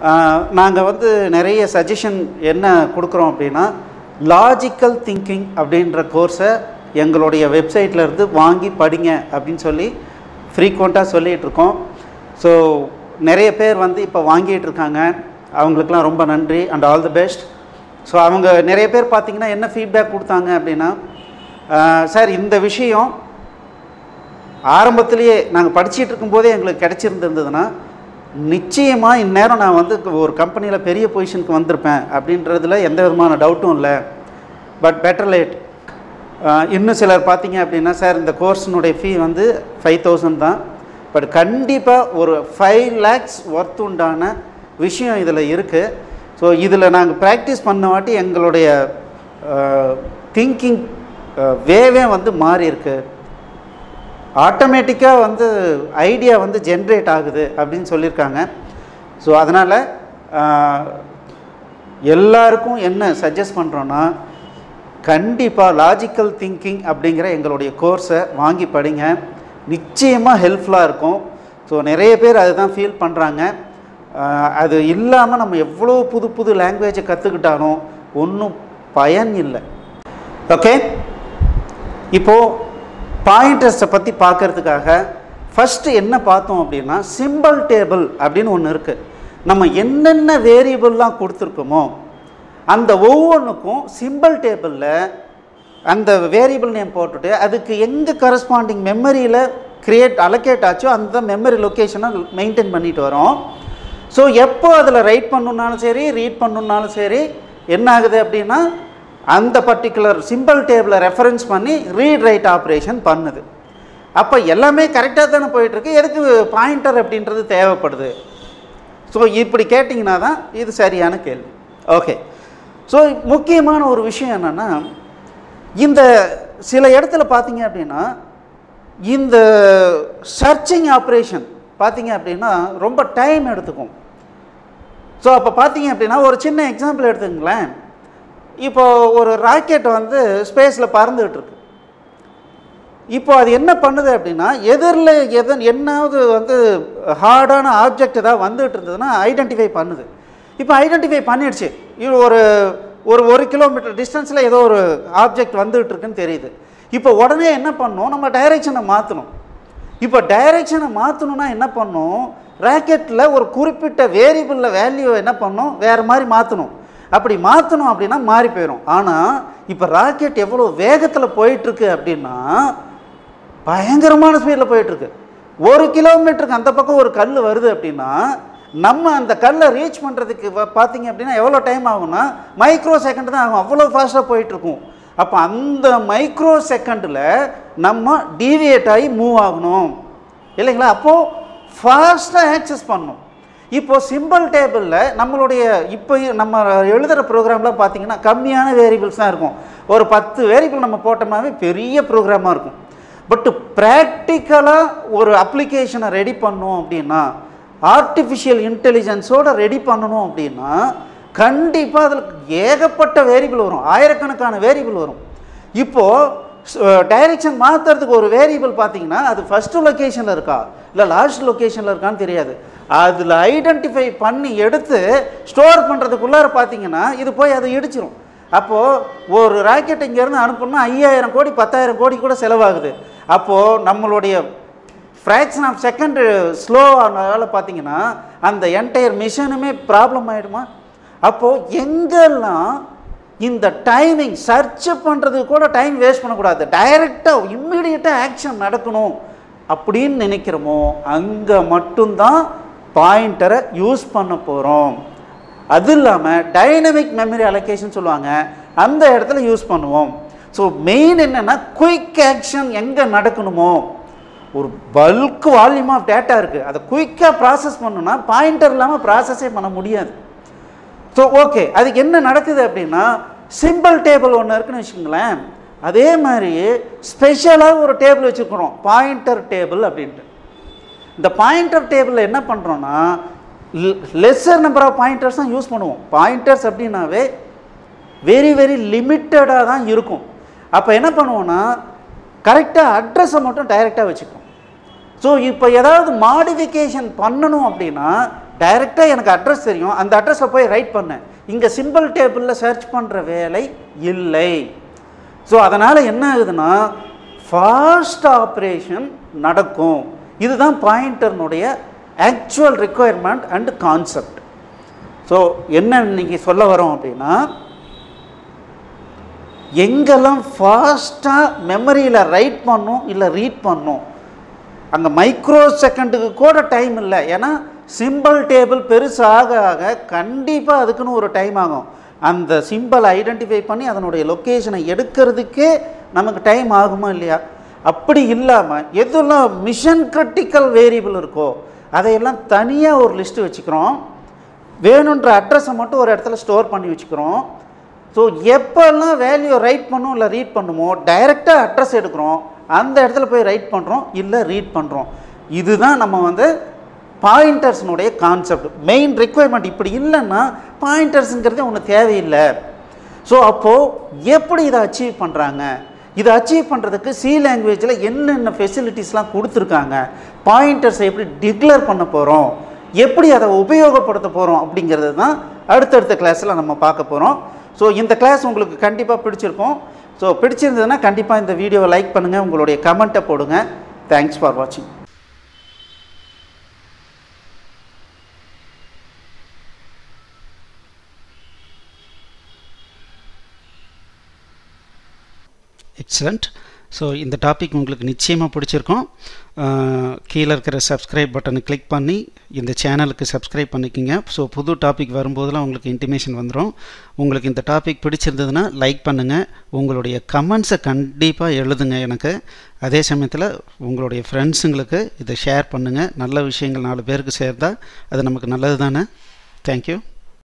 நாங்கள் வந்து நிறைய சஜஷன் என்ன கொடுக்குறோம் அப்படின்னா லாஜிக்கல் திங்கிங் அப்படின்ற கோர்ஸை எங்களுடைய வெப்சைட்டில் இருந்து வாங்கி படிங்க அப்படின்னு சொல்லி ஃப்ரீக்வெண்ட்டாக சொல்லிகிட்டு இருக்கோம் ஸோ நிறைய பேர் வந்து இப்போ வாங்கிட்டு இருக்காங்க அவங்களுக்குலாம் ரொம்ப நன்றி and all the best so அவங்க நிறைய பேர் பார்த்தீங்கன்னா என்ன ஃபீட்பேக் கொடுத்தாங்க அப்படின்னா சார் இந்த விஷயம் ஆரம்பத்திலேயே நாங்கள் படிச்சிட்டு இருக்கும்போதே எங்களுக்கு கிடச்சிருந்துருந்ததுன்னா நிச்சயமாக இந்நேரம் நான் வந்து ஒரு கம்பெனியில் பெரிய பொசிஷனுக்கு வந்திருப்பேன் அப்படின்றதுல எந்த விதமான டவுட்டும் இல்லை பட் பெட்டர் லேட் இன்னும் சிலர் பார்த்தீங்க அப்படின்னா சார் இந்த கோர்ஸினுடைய ஃபீ வந்து ஃபைவ் தௌசண்ட் தான் பட் கண்டிப்பாக ஒரு ஃபைவ் லேக்ஸ் ஒர்த் உண்டான விஷயம் இதில் இருக்குது ஸோ இதில் நாங்கள் ப்ராக்டிஸ் பண்ண வாட்டி எங்களுடைய திங்கிங் வேவே வந்து மாறி இருக்கு ஆட்டோமேட்டிக்காக வந்து ஐடியா வந்து ஜென்ரேட் ஆகுது அப்படின்னு சொல்லியிருக்காங்க ஸோ அதனால் எல்லாருக்கும் என்ன சஜஸ்ட் பண்ணுறோன்னா கண்டிப்பாக லாஜிக்கல் திங்கிங் அப்படிங்கிற எங்களுடைய கோர்ஸை வாங்கி படிங்க நிச்சயமாக ஹெல்ப்ஃபுல்லாக இருக்கும் ஸோ நிறைய பேர் அதுதான் ஃபீல் பண்ணுறாங்க அது இல்லாமல் நம்ம எவ்வளோ புது புது லாங்குவேஜை கற்றுக்கிட்டாலும் ஒன்றும் பயன் இல்லை ஓகே இப்போது பாயிண்டர்ஸை பற்றி பார்க்கறதுக்காக ஃபஸ்ட்டு என்ன பார்த்தோம் அப்படின்னா சிம்பிள் டேபிள் அப்படின்னு ஒன்று இருக்குது நம்ம என்னென்ன வேரியபிள்லாம் கொடுத்துருக்கோமோ அந்த ஒவ்வொன்றுக்கும் சிம்பிள் டேபிளில் அந்த வேரியபிள் நேம் போட்டுட்டு அதுக்கு எங்கே கரஸ்பாண்டிங் மெமரியில் க்ரியேட் அலோகேட் ஆச்சோ அந்த மெமரி லொக்கேஷனை மெயின்டைன் பண்ணிட்டு வரோம் ஸோ எப்போ அதில் ரைட் பண்ணணுன்னாலும் சரி ரீட் பண்ணணுன்னாலும் சரி என்ன ஆகுது அப்படின்னா அந்த பர்டிகுலர் சிம்பிள் டேபிளை ரெஃபரன்ஸ் பண்ணி ரீட் ரைட் ஆப்ரேஷன் பண்ணுது அப்போ எல்லாமே கரெக்டாக தானே போயிட்டுருக்கு எதுக்கு பாயிண்டர் அப்படின்றது தேவைப்படுது ஸோ இப்படி கேட்டிங்கன்னா தான் இது சரியான கேள்வி ஓகே ஸோ முக்கியமான ஒரு விஷயம் என்னென்னா இந்த சில இடத்துல பார்த்தீங்க அப்படின்னா இந்த சர்ச்சிங் ஆப்ரேஷன் பார்த்தீங்க அப்படின்னா ரொம்ப டைம் எடுத்துக்கும் ஸோ அப்போ பார்த்தீங்க அப்படின்னா ஒரு சின்ன எக்ஸாம்பிள் எடுத்துங்களேன் இப்போ ஒரு ராக்கெட் வந்து ஸ்பேஸில் பறந்துகிட்டு இருக்கு இப்போ அது என்ன பண்ணுது அப்படின்னா எதிரில் எதன் என்னாவது வந்து ஹார்டான ஆப்ஜெக்ட் ஏதாவது வந்துகிட்டு இருந்ததுன்னா ஐடென்டிஃபை பண்ணுது இப்போ ஐடென்டிஃபை பண்ணிடுச்சு இது ஒரு ஒரு ஒரு கிலோமீட்டர் டிஸ்டன்ஸில் ஏதோ ஒரு ஆப்ஜெக்ட் வந்துகிட்டு இருக்குன்னு தெரியுது இப்போ உடனே என்ன பண்ணணும் நம்ம டைரெக்ஷனை மாற்றணும் இப்போ டைரெக்ஷனை மாற்றணும்னா என்ன பண்ணணும் ராக்கெட்டில் ஒரு குறிப்பிட்ட வேரியபிளில் வேல்யூ என்ன பண்ணணும் வேறு மாதிரி மாற்றணும் அப்படி மாற்றணும் அப்படின்னா மாறி போயிடும் ஆனால் இப்போ ராக்கெட் எவ்வளோ வேகத்தில் போயிட்டுருக்கு அப்படின்னா பயங்கரமான ஸ்பீடில் போயிட்டுருக்கு ஒரு கிலோமீட்டருக்கு அந்த பக்கம் ஒரு கல் வருது அப்படின்னா நம்ம அந்த கல்லை ரீச் பண்ணுறதுக்கு பார்த்தீங்க அப்படின்னா எவ்வளோ டைம் ஆகும்னா மைக்ரோ செகண்ட் தான் ஆகும் அவ்வளோ ஃபாஸ்ட்டாக போயிட்டுருக்கும் அப்போ அந்த மைக்ரோ செகண்டில் நம்ம டீவியேட் ஆகி மூவ் ஆகணும் இல்லைங்களா அப்போது ஃபாஸ்ட்டாக ஆக்சஸ் பண்ணணும் இப்போ சிம்பிள் டேபிளில் நம்மளுடைய இப்போ நம்ம எழுதுகிற ப்ரோக்ராம்லாம் பார்த்தீங்கன்னா கம்மியான வேரியபிள்ஸ் தான் இருக்கும் ஒரு பத்து வேரியபிள் நம்ம போட்டோம்னாவே பெரிய ப்ரோக்ராமாக இருக்கும் பட் ப்ராக்டிக்கலாக ஒரு அப்ளிகேஷனை ரெடி பண்ணோம் அப்படின்னா ஆர்டிஃபிஷியல் இன்டெலிஜென்ஸோட ரெடி பண்ணணும் அப்படின்னா கண்டிப்பாக அதில் ஏகப்பட்ட வேரியபிள் வரும் ஆயிரக்கணக்கான வேரியபிள் வரும் இப்போது டைரெக்ஷன் மாற்றுறதுக்கு ஒரு வேரியபிள் பார்த்தீங்கன்னா அது ஃபஸ்ட்டு லொக்கேஷனில் இருக்கா இல்லை லாஸ்ட் லொக்கேஷனில் இருக்கான்னு தெரியாது அதில் ஐடென்டிஃபை பண்ணி எடுத்து ஸ்டோர் பண்ணுறதுக்குள்ளார பார்த்தீங்கன்னா இது போய் அதை இடிச்சிரும் அப்போது ஒரு ராக்கெட் இங்கேருந்து அனுப்பணும்னா ஐயாயிரம் கோடி பத்தாயிரம் கோடி கூட செலவாகுது அப்போது நம்மளுடைய ஃப்ராக்ஷன் ஆஃப் செகண்ட் ஸ்லோ ஆனதால் பார்த்தீங்கன்னா அந்த என்டையர் மிஷனுமே ப்ராப்ளம் ஆகிடுமா அப்போது எங்கெல்லாம் இந்த டைமிங் சர்ச் பண்ணுறது கூட டைம் வேஸ்ட் பண்ணக்கூடாது டைரெக்டாக இம்மிடியட்டாக ஆக்ஷன் நடக்கணும் அப்படின்னு நினைக்கிறோமோ அங்கே மட்டும்தான் பாயிண்டரை யூஸ் பண்ண போகிறோம் அது இல்லாமல் டைனமிக் மெமரி அலோகேஷன் சொல்லுவாங்க அந்த இடத்துல யூஸ் பண்ணுவோம் ஸோ மெயின் என்னென்னா குயிக் ஆக்ஷன் எங்கே நடக்கணுமோ ஒரு பல்க் வால்யூம் ஆஃப் டேட்டா இருக்குது அதை குயிக்காக ப்ராசஸ் பண்ணணும்னா பாயிண்டர் இல்லாமல் ப்ராசஸே பண்ண முடியாது ஸோ ஓகே அதுக்கு என்ன நடக்குது அப்படின்னா சிம்பிள் டேபிள் ஒன்று இருக்குன்னு வச்சுக்கோங்களேன் அதே மாதிரி ஸ்பெஷலாக ஒரு டேபிள் வச்சுருக்கிறோம் பாயிண்டர் டேபிள் அப்படின்ட்டு இந்த பாயிண்டர் டேபிளில் என்ன பண்ணுறோன்னா லெஸ்ஸர் நம்பர் ஆஃப் பாயிண்டர்ஸ் தான் யூஸ் பண்ணுவோம் பாயிண்டர்ஸ் அப்படின்னாவே வெரி வெரி லிமிட்டடாக தான் இருக்கும் அப்போ என்ன பண்ணுவோன்னா கரெக்டாக அட்ரஸை மட்டும் டைரெக்டாக வச்சுக்குவோம் ஸோ இப்போ ஏதாவது மாடிஃபிகேஷன் பண்ணணும் அப்படின்னா டைரெக்டாக எனக்கு அட்ரஸ் தெரியும் அந்த அட்ரஸை போய் ரைட் பண்ணேன் இங்கே சிம்பிள் டேபிளில் சர்ச் பண்ணுற வேலை இல்லை ஸோ அதனால் என்ன ஆகுதுன்னா ஃபாஸ்ட் ஆப்ரேஷன் நடக்கும் இதுதான் பாயிண்டர்னுடைய actual requirement and concept so என்ன இன்னைக்கு சொல்ல வரோம் அப்படின்னா எங்கெல்லாம் ஃபாஸ்ட்டாக மெமரியில் ரைட் பண்ணும் இல்லை ரீட் பண்ணும் அங்கே மைக்ரோ செகண்டுக்கு கூட டைம் இல்லை ஏன்னா சிம்பிள் டேபிள் பெருசாக ஆக கண்டிப்பாக அதுக்குன்னு ஒரு டைம் ஆகும் அந்த சிம்பிளை ஐடென்டிஃபை பண்ணி அதனுடைய லொக்கேஷனை எடுக்கிறதுக்கே நமக்கு டைம் ஆகுமா இல்லையா அப்படி இல்லாமல் எதெல்லாம் மிஷன் கிரிட்டிக்கல் வேரியபிள் இருக்கோ அதையெல்லாம் தனியாக ஒரு லிஸ்ட்டு வச்சுக்கிறோம் வேணுன்ற அட்ரஸை மட்டும் ஒரு இடத்துல ஸ்டோர் பண்ணி வச்சுக்கிறோம் ஸோ எப்போல்லாம் வேல்யூ ரைட் பண்ணும் இல்லை ரீட் பண்ணுமோ டைரெக்டாக அட்ரஸ் எடுக்கிறோம் அந்த இடத்துல போய் ரைட் பண்ணுறோம் இல்லை ரீட் பண்ணுறோம் இதுதான் நம்ம வந்து பாயிண்டர்ஸ்னுடைய கான்செப்ட் மெயின் ரெக்குவயர்மெண்ட் இப்படி இல்லைன்னா பாயிண்டர்ஸுங்கிறதே ஒன்று தேவையில்லை ஸோ அப்போது எப்படி இதை அச்சீவ் பண்ணுறாங்க இதை அச்சீவ் பண்ணுறதுக்கு சி லாங்குவேஜில் என்னென்ன ஃபெசிலிட்டிஸ்லாம் கொடுத்துருக்காங்க பாயிண்டர்ஸை எப்படி டிக்ளேர் பண்ண போகிறோம் எப்படி அதை உபயோகப்படுத்த போகிறோம் அப்படிங்கிறது தான் அடுத்தடுத்த கிளாஸில் நம்ம பார்க்க போகிறோம் ஸோ இந்த கிளாஸ் உங்களுக்கு கண்டிப்பாக பிடிச்சிருக்கும் ஸோ பிடிச்சிருந்ததுன்னா கண்டிப்பாக இந்த வீடியோவை லைக் பண்ணுங்கள் உங்களுடைய கமெண்ட்டை போடுங்க தேங்க்ஸ் ஃபார் வாட்சிங் எக்ஸலண்ட் ஸோ இந்த டாபிக் உங்களுக்கு நிச்சயமாக பிடிச்சிருக்கும் அஹ், கீழே இருக்கிற சப்ஸ்கிரைப் பட்டனை கிளிக் பண்ணி இந்த சேனலுக்கு சப்ஸ்கிரைப் பண்ணிக்கோங்க ஸோ புது டாபிக் வரும்போதெல்லாம் உங்களுக்கு இன்டிமேஷன் வந்துடும் உங்களுக்கு இந்த டாபிக் பிடிச்சிருந்ததுன்னா லைக் பண்ணுங்கள் உங்களுடைய கமெண்ட்ஸை கண்டிப்பாக எழுதுங்க எனக்கு அதே சமயத்தில் உங்களுடைய ஃப்ரெண்ட்ஸுங்களுக்கு இதை ஷேர் பண்ணுங்கள் நல்ல விஷயங்கள் நாலு பேருக்கு சேர்ந்தா அது நமக்கு நல்லது தானே தேங்க்யூ